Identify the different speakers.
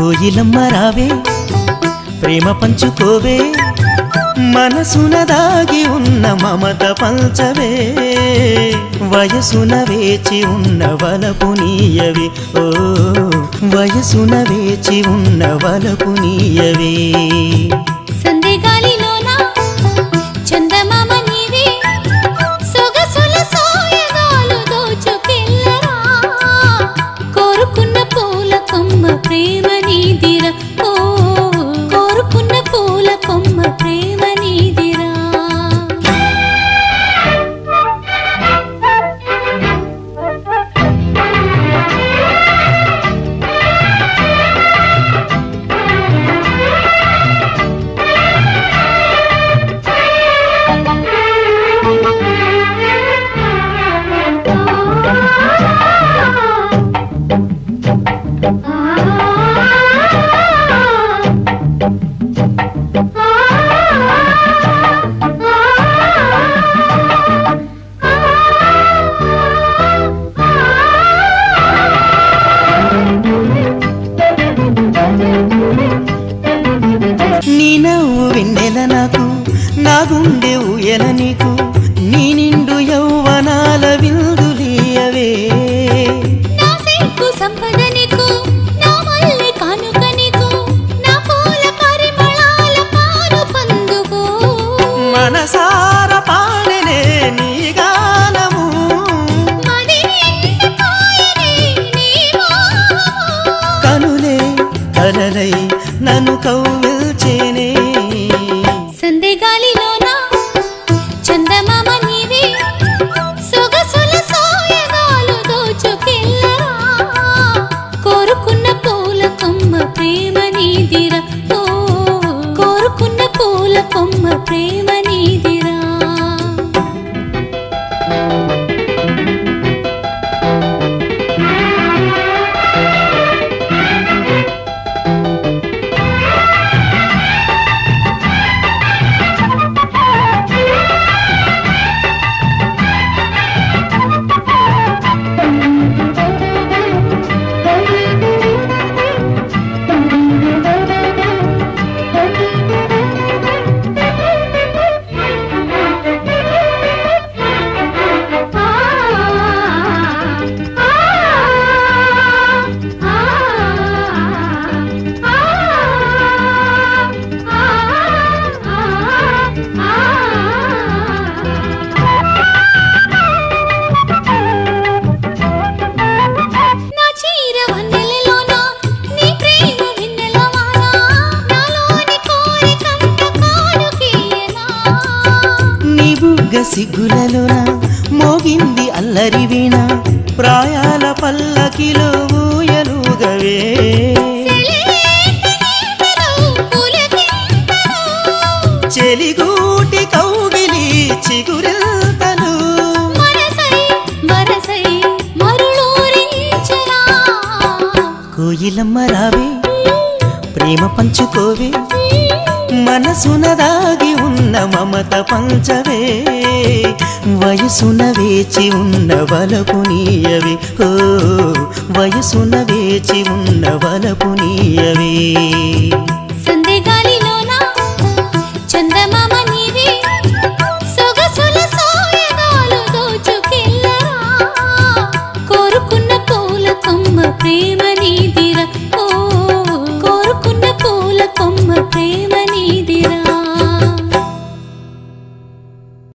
Speaker 1: కోయిలమ్మ రావే ప్రేమ పంచుకోవే మనసున దాగి ఉన్న మమత పంచవే వయసున వేచి ఉన్న వలపు నీయవి ఓ వయసున వేచి ఉన్న వలపు నీయవే
Speaker 2: సందెగాలిలోన చందమామ నీవే సొగసుల సోయగాలు దోచుకెళ్ళరా కోరుకున్న పూల కొమ్మ ప్రేమ నీదిరా ఓ కోరుకున్న పూల కొమ్మ ప్రేమ నీదిరా
Speaker 1: నీ నవ్వు వెన్నెల నాకు నా గుండె ఊయల నీకు నీ నిండు యౌవనాల విందులీయవే
Speaker 2: నా సిగ్గు సంపద నీకు నా మల్లె కానుక నీకు నా పూల పరిమళాల పాలు పందుకో
Speaker 1: మనసార పాడలే నీ గానము
Speaker 2: మది నిండిపోయెనే నీ మోహము.
Speaker 1: కనులే కలలై నన్ను కౌగిల్చేనే
Speaker 2: సందెగాలిలోన చందమామ నీవే సొగసుల సోయగాలు దోచుకెళ్ళరా కోరుకున్న పూల కొమ్మ ప్రేమ నీదిరా ఓ కోరుకున్న పూల కొమ్మ ప్రేమ నీదిరా నా చీర వన్నెలలోన నీ ప్రేమ వెన్నెలవాన నాలోని కోరికంత కానుకీయనా
Speaker 1: నీ బుగ్గ సిగ్గులలోన మోగింది అల్లరి వీణ ప్రాయాల పల్లకిలో ఊయలుగవే చెలిగూటి కౌగిలి చిగురెల్తలు కోయిలమ్మ రావే ప్రేమ పంచుకోవే మనసున దాగి ఉన్న మమత పంచవే వయసున వేచి ఉన్న వలపు నీయవే ఓ వయసున వేచి ఉన్న వలపు